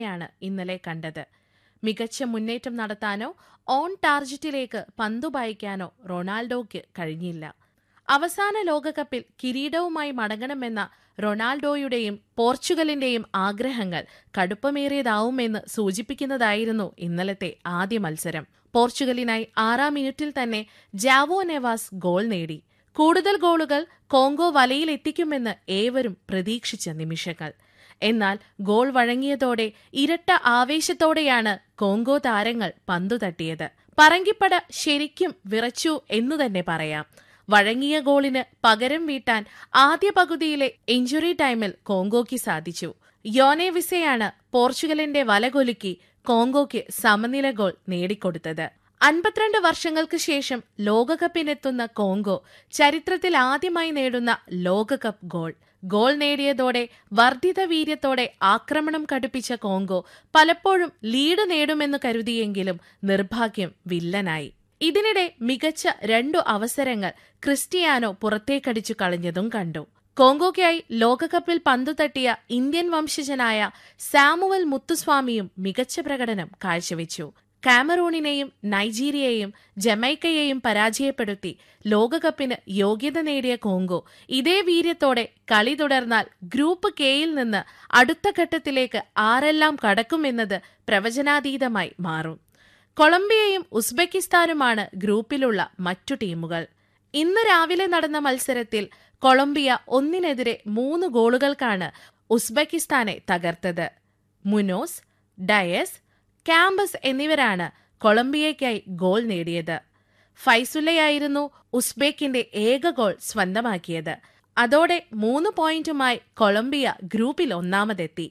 യാണ് ഇന്നലെ കണ്ടത് മികച്ച മുന്നേറ്റം നടത്താനോ ഓൺ ടാർജറ്റിലേക്ക് പന്തുപായിക്കാനോ റൊണാൾഡോയ്ക്ക് കഴിഞ്ഞില്ല അവസാന ലോകകപ്പിൽ കിരീടവുമായി മടങ്ങണമെന്ന റൊണാൾഡോയുടെയും പോർച്ചുഗലിന്റെയും ആഗ്രഹങ്ങൾ കടുപ്പമേറിയതാവുമെന്ന് സൂചിപ്പിക്കുന്നതായിരുന്നു ഇന്നലത്തെ ആദ്യ മത്സരം പോർച്ചുഗലിനായി ആറാം മിനിറ്റിൽ തന്നെ ജാവോ നെവാസ് ഗോൾ നേടി കൂടുതൽ ഗോളുകൾ കോങ്കോ വലയിലെത്തിക്കുമെന്ന് ഏവരും പ്രതീക്ഷിച്ച നിമിഷങ്ങൾ എന്നാൽ ഗോൾ വഴങ്ങിയതോടെ ഇരട്ട ആവേശത്തോടെയാണ് കോങ്കോ താരങ്ങൾ പന്തു തട്ടിയത് പറങ്കിപ്പട ശരിക്കും വിറച്ചു എന്നു തന്നെ പറയാം വഴങ്ങിയ ഗോളിന് പകരം വീട്ടാൻ ആദ്യ പകുതിയിലെ ഇഞ്ചുറി ടൈമിൽ കോങ്കോയ്ക്ക് സാധിച്ചു യോനെ വിസയാണ് പോർച്ചുഗലിന്റെ വലകൊലുക്കി കോങ്കോയ്ക്ക് സമനില ഗോൾ നേടിക്കൊടുത്തത് അൻപത്തിരണ്ട് വർഷങ്ങൾക്ക് ശേഷം ലോകകപ്പിനെത്തുന്ന കോങ്കോ ചരിത്രത്തിൽ ആദ്യമായി നേടുന്ന ലോകകപ്പ് ഗോൾ ഗോൾ നേടിയതോടെ വർദ്ധിത വീര്യത്തോടെ ആക്രമണം കടുപ്പിച്ച കോങ്കോ പലപ്പോഴും ലീഡ് നേടുമെന്ന് കരുതിയെങ്കിലും നിർഭാഗ്യം വില്ലനായി ഇതിനിടെ മികച്ച രണ്ടു അവസരങ്ങൾ ക്രിസ്റ്റിയാനോ പുറത്തേക്കടിച്ചു കളഞ്ഞതും കണ്ടു കോങ്കോയ്ക്കായി ലോകകപ്പിൽ പന്തു തട്ടിയ ഇന്ത്യൻ വംശജനായ സാമുവൽ മുത്തുസ്വാമിയും മികച്ച പ്രകടനം കാഴ്ചവെച്ചു കാമറൂണിനെയും നൈജീരിയയെയും ജമൈക്കയെയും പരാജയപ്പെടുത്തി ലോകകപ്പിന് യോഗ്യത നേടിയ കോങ്കോ ഇതേ വീര്യത്തോടെ കളി തുടർന്നാൽ ഗ്രൂപ്പ് കെയിൽ നിന്ന് അടുത്ത ഘട്ടത്തിലേക്ക് ആരെല്ലാം കടക്കുമെന്നത് പ്രവചനാതീതമായി മാറും കൊളംബിയയും ഉസ്ബെക്കിസ്ഥാനുമാണ് ഗ്രൂപ്പിലുള്ള മറ്റു ടീമുകൾ ഇന്ന് രാവിലെ നടന്ന മത്സരത്തിൽ കൊളംബിയ ഒന്നിനെതിരെ മൂന്ന് ഗോളുകൾക്കാണ് ഉസ്ബെക്കിസ്ഥാനെ തകർത്തത് മുനോസ് ഡയസ് ക്യാമ്പസ് എന്നിവരാണ് കൊളംബിയയ്ക്കായി ഗോൾ നേടിയത് ഫൈസുല്ലയായിരുന്നു ഉസ്ബെക്കിന്റെ ഏക ഗോൾ സ്വന്തമാക്കിയത് അതോടെ മൂന്ന് പോയിന്റുമായി കൊളംബിയ ഗ്രൂപ്പിൽ ഒന്നാമതെത്തി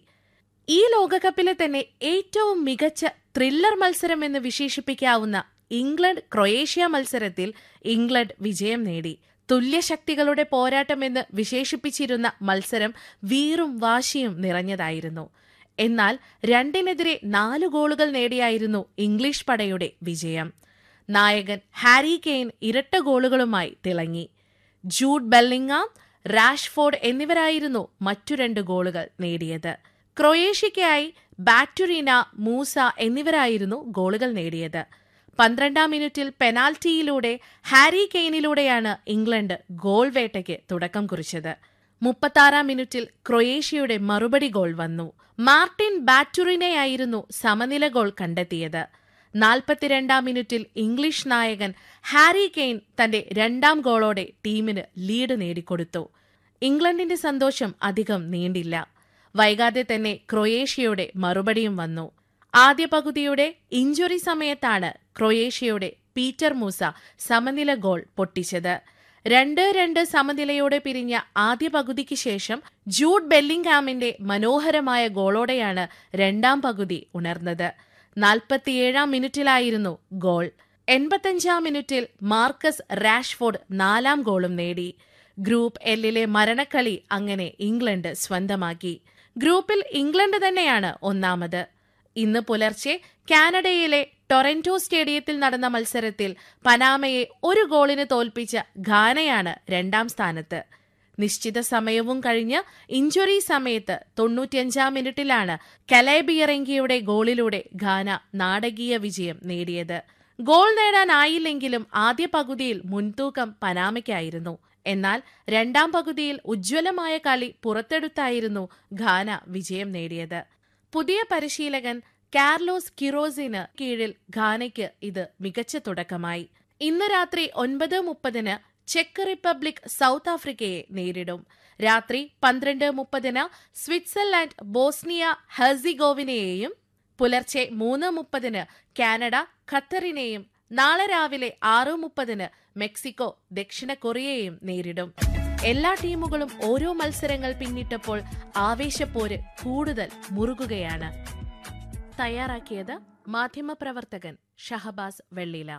ഈ ലോകകപ്പിലെ തന്നെ ഏറ്റവും മികച്ച ത്രില്ലർ മത്സരമെന്ന് വിശേഷിപ്പിക്കാവുന്ന ഇംഗ്ലണ്ട് ക്രൊയേഷ്യ മത്സരത്തിൽ ഇംഗ്ലണ്ട് വിജയം നേടി തുല്യശക്തികളുടെ പോരാട്ടമെന്ന് വിശേഷിപ്പിച്ചിരുന്ന മത്സരം വീറും വാശിയും നിറഞ്ഞതായിരുന്നു എന്നാൽ രണ്ടിനെതിരെ നാല് ഗോളുകൾ നേടിയായിരുന്നു ഇംഗ്ലീഷ് പടയുടെ വിജയം നായകൻ ഹാരി കെയ്ൻ ഇരട്ട ഗോളുകളുമായി തിളങ്ങി ജൂഡ് ബെല്ലിങ്ങാം റാഷ്ഫോർഡ് എന്നിവരായിരുന്നു മറ്റു രണ്ട് ഗോളുകൾ നേടിയത് ക്രൊയേഷ്യയ്ക്കായി ബാറ്റുറീന മൂസ എന്നിവരായിരുന്നു ഗോളുകൾ നേടിയത് പന്ത്രണ്ടാം മിനിറ്റിൽ പെനാൽറ്റിയിലൂടെ ഹാരി കെയ്നിലൂടെയാണ് ഇംഗ്ലണ്ട് ഗോൾ വേട്ടയ്ക്ക് തുടക്കം കുറിച്ചത് മുപ്പത്താറാം മിനിറ്റിൽ ക്രൊയേഷ്യയുടെ മറുപടി ഗോൾ വന്നു മാർട്ടിൻ ബാറ്റുറിനെയായിരുന്നു സമനില ഗോൾ കണ്ടെത്തിയത് നാൽപ്പത്തിരണ്ടാം മിനിറ്റിൽ ഇംഗ്ലീഷ് നായകൻ ഹാരി കെയ്ൻ തന്റെ രണ്ടാം ഗോളോടെ ടീമിന് ലീഡ് നേടിക്കൊടുത്തു ഇംഗ്ലണ്ടിന്റെ സന്തോഷം അധികം നീണ്ടില്ല വൈകാതെ തന്നെ ക്രൊയേഷ്യയുടെ മറുപടിയും വന്നു ആദ്യ പകുതിയുടെ ഇഞ്ചുറി സമയത്താണ് ക്രൊയേഷ്യയുടെ പീറ്റർ മൂസ സമനില ഗോൾ പൊട്ടിച്ചത് രണ്ട് രണ്ട് സമനിലയോടെ പിരിഞ്ഞ ആദ്യ പകുതിക്ക് ശേഷം ജൂഡ് ബെല്ലിംഗാമിന്റെ മനോഹരമായ ഗോളോടെയാണ് രണ്ടാം പകുതി ഉണർന്നത് നാൽപ്പത്തിയേഴാം മിനിറ്റിലായിരുന്നു ഗോൾ എൺപത്തഞ്ചാം മിനിറ്റിൽ മാർക്കസ് റാഷ്ഫോർഡ് നാലാം ഗോളും നേടി ഗ്രൂപ്പ് എല്ലിലെ മരണക്കളി അങ്ങനെ ഇംഗ്ലണ്ട് സ്വന്തമാക്കി ഗ്രൂപ്പിൽ ഇംഗ്ലണ്ട് തന്നെയാണ് ഒന്നാമത് ഇന്ന് പുലർച്ചെ കാനഡയിലെ ടൊറന്റോ സ്റ്റേഡിയത്തിൽ നടന്ന മത്സരത്തിൽ പനാമയെ ഒരു ഗോളിന് തോൽപ്പിച്ച ഘാനയാണ് രണ്ടാം സ്ഥാനത്ത് നിശ്ചിത സമയവും കഴിഞ്ഞ് ഇഞ്ചുറി സമയത്ത് തൊണ്ണൂറ്റിയഞ്ചാം മിനിറ്റിലാണ് കലൈബിയറെങ്കിയുടെ ഗോളിലൂടെ ഘാന നാടകീയ വിജയം നേടിയത് ഗോൾ നേടാനായില്ലെങ്കിലും ആദ്യ പകുതിയിൽ മുൻതൂക്കം പനാമയ്ക്കായിരുന്നു എന്നാൽ രണ്ടാം പകുതിയിൽ ഉജ്ജ്വലമായ കളി പുറത്തെടുത്തായിരുന്നു ഘാന വിജയം നേടിയത് പുതിയ പരിശീലകൻ കാർലോസ് കിറോസിന് കീഴിൽ ഘാനയ്ക്ക് ഇത് മികച്ച തുടക്കമായി ഇന്ന് രാത്രി ഒൻപത് മുപ്പതിന് ചെക്ക് റിപ്പബ്ലിക് സൗത്ത് ആഫ്രിക്കയെ നേരിടും രാത്രി പന്ത്രണ്ട് മുപ്പതിന് സ്വിറ്റ്സർലാൻഡ് ബോസ്നിയ ഹെർസിഗോവിനെയും പുലർച്ചെ മൂന്ന് മുപ്പതിന് കാനഡ ഖത്തറിനെയും നാളെ രാവിലെ ആറ് മുപ്പതിന് മെക്സിക്കോ ദക്ഷിണ കൊറിയയെയും നേരിടും എല്ലാ ടീമുകളും ഓരോ മത്സരങ്ങൾ പിന്നിട്ടപ്പോൾ ആവേശപ്പോര് കൂടുതൽ മുറുകുകയാണ് തയ്യാറാക്കിയത് മാധ്യമപ്രവർത്തകൻ ഷഹബാസ് വെള്ളില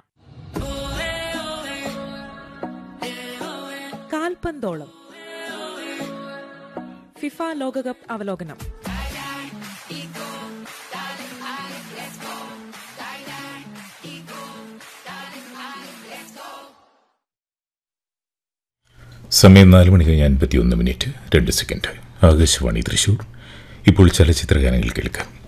കാൽപന്തോളം ഫിഫ ലോകകപ്പ് അവലോകനം സമയം നാല് മണി കഴിഞ്ഞ് അൻപത്തിയൊന്ന് മിനിറ്റ് രണ്ട് സെക്കൻഡ് ആകാശവാണി തൃശൂർ ഇപ്പോൾ ചലച്ചിത്ര ഗാനങ്ങൾ കേൾക്കാം